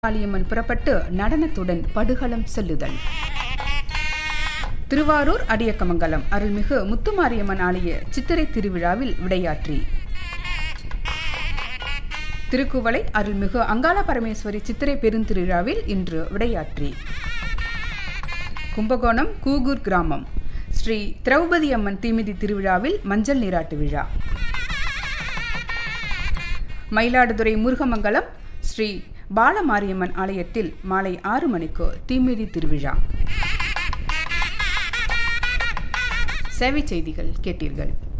காளியம்மன் புறப்பட்டு நடனத்துடன் படுகளம் செல்லுதல் திருவாரூர் அடியக்கமங்கலம் அருள்மிகு முத்துமாரியம்மன் ஆலய சித்திரை திருவிழாவில் விடையாற்றி திருக்குவளை அருள்மிகு அங்காள பரமேஸ்வரி சித்திரை பெருந்திருவிழாவில் இன்று விடையாற்றி கும்பகோணம் கூகூர் கிராமம் ஸ்ரீ திரௌபதி அம்மன் தீமிதி திருவிழாவில் மஞ்சள் நீராட்டு விழா மயிலாடுதுறை முருகமங்கலம் ஸ்ரீ பாலமாரியம்மன் ஆலயத்தில் மாலை ஆறு மணிக்கு தீமிதி திருவிழா சேவை செய்திகள் கேட்டீர்கள்